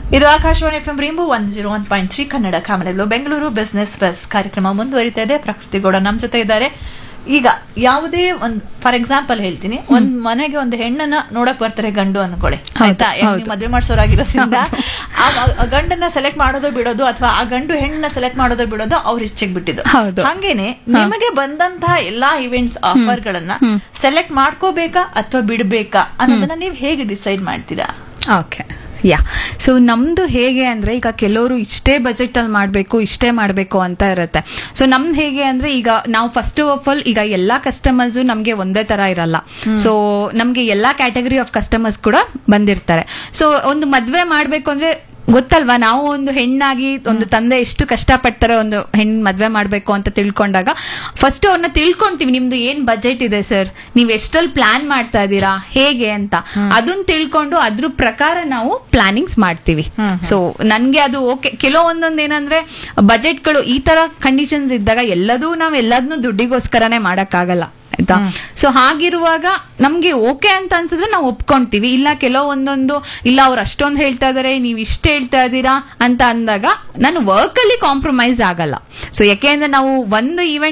ಇದು Akashvani F M rainbow one zero one point three Kannada ಕಾಮನಗಳು Bengaluru business bus ಕಾರ್ಯಕ್ರಮ ಮುಂದುವರಿತಾ ಇದೆ ಪ್ರಕೃತಿ ಗೌಡ ನಮ್ಮ ಜೊತೆ ಇದ್ದಾರೆ ಈಗ ಯಾವುದೇ ಒಂದು ಫಾರ್ ಎಕ್ಸಾಂಪಲ್ ಹೇಳ್ತೀನಿ ಒಂದ್ ಮನೆಗೆ ಒಂದು ಹೆಣ್ಣನ್ನ ನೋಡಕ್ ಬರ್ತಾರೆ ಗಂಡು ಅನ್ಕೊಳ್ಳಿ ಹೌದು, ಆಯ್ತಾ ಯಾಕೆ ಹೌದು. ನೀವು ಮದ್ವೆ ಮಾಡ್ಸೋರಾಗಿರೋದ್ರಿಂದ ಆ ಮ- ಆ ಗಂಡನ್ನ ಸೆಲೆಕ್ಟ್ ಮಾಡೋದು ಬಿಡೋದು ಅಥವಾ ಆ ಗಂಡು ಹೆಣ್ಣನ್ನ ಸೆಲೆಕ್ಟ್ ಮಾಡೋದು ಬಿಡೋದು ಅವ್ರ ಇಚ್ಛೆಗೆ ಬಿಟ್ಟಿದ್ದು ಹೌದು. ಹಂಗೇನೆ ನಿಮಗೆ ಬಂದಂತಹ ಎಲ್ಲಾ ಇವೆಂಟ್ಸ್ ಆಫರ್ ಗಳನ್ನ ಸೆಲೆಕ್ಟ್ ಮಾಡ್ಕೋಬೇಕಾ ಅಥವಾ ಬಿಡ್ಬೇಕಾ ಅನ್ನೋದನ್ನ ನೀವು ಹೇಗೆ ಡಿಸೈಡ್ ಮಾಡ್ತೀರಾ ಓಕೆ ಯಾ ಸೊ ನಮ್ದು ಹೇಗೆ ಅಂದ್ರೆ ಈಗ ಕೆಲವರು ಇಷ್ಟೇ ಬಜೆಟ್ ಅಲ್ಲಿ ಮಾಡಬೇಕು ಇಷ್ಟೇ ಮಾಡಬೇಕು ಅಂತ ಇರುತ್ತೆ ಸೊ ನಮ್ದು ಹೇಗೆ ಅಂದ್ರೆ ಈಗ ನಾವು ಫಸ್ಟ್ ಆಫ್ ಆಲ್ ಈಗ ಎಲ್ಲಾ ಕಸ್ಟಮರ್ಸ್ ನಮ್ಗೆ ಒಂದೇ ತರ ಇರಲ್ಲ ಸೊ ನಮ್ಗೆ ಎಲ್ಲಾ ಕ್ಯಾಟಗರಿ ಆಫ್ ಕಸ್ಟಮರ್ಸ್ ಕೂಡ ಬಂದಿರ್ತಾರೆ ಸೊ ಒಂದು ಮದ್ವೆ ಮಾಡ್ಬೇಕು ಅಂದ್ರೆ ಗೊತ್ತಲ್ವಾ ನಾವು ಒಂದು ಹೆಣ್ಣಾಗಿ ಒಂದು ತಂದೆ ಎಷ್ಟು ಕಷ್ಟಪಡ್ತಾರೆ ಒಂದು ಹೆಣ್ ಮದ್ವೆ ಮಾಡ್ಬೇಕು ಅಂತ ತಿಳ್ಕೊಂಡಾಗ ಫಸ್ಟ್ ಅವ್ರನ್ನ ತಿಳ್ಕೊಂತೀವಿ ನಿಮ್ದು ಏನ್ ಬಜೆಟ್ ಇದೆ ಸರ್ ನೀವ್ ಎಷ್ಟಲ್ಲಿ ಪ್ಲಾನ್ ಮಾಡ್ತಾ ಇದ್ದೀರಾ ಹೇಗೆ ಅಂತ ಅದನ್ನ ತಿಳ್ಕೊಂಡು ಅದ್ರ ಪ್ರಕಾರ ನಾವು ಪ್ಲಾನಿಂಗ್ಸ್ ಮಾಡ್ತೀವಿ ಸೊ ನನ್ಗೆ ಅದು ಓಕೆ ಕೆಲವೊಂದೊಂದು ಏನಂದ್ರೆ ಬಜೆಟ್ಗಳು ಈ ತರ ಕಂಡೀಷನ್ಸ್ ಇದ್ದಾಗ ಎಲ್ಲದೂ ನಾವ್ ಎಲ್ಲದನ್ನೂ ದುಡ್ಡಿಗೋಸ್ಕರನೇ ಮಾಡಕ್ಕಾಗಲ್ಲ ಆಯ್ತಾ ಸೊ ಹಾಗಿರುವಾಗ ನಮ್ಗೆ ಓಕೆ ಅಂತ ಅನ್ಸಿದ್ರೆ ನಾವು ಒಪ್ಕೊಂತೀವಿ ಇಲ್ಲ ಕೆಲವೊಂದೊಂದು ಇಲ್ಲ ಅವ್ರು ಅಷ್ಟೊಂದು ಹೇಳ್ತಾ ಇದಾರೆ ನೀವ್ ಇಷ್ಟ ಹೇಳ್ತಾ ಇದ್ದೀರಾ ಅಂತ ಅಂದಾಗ ನಾನು ವರ್ಕ್ ಅಲ್ಲಿ ಕಾಂಪ್ರಮೈಸ್ ಆಗಲ್ಲ ಸೊ ಯಾಕೆಂದ್ರೆ ನಾವು ಒಂದು ಇವೆಂಟ್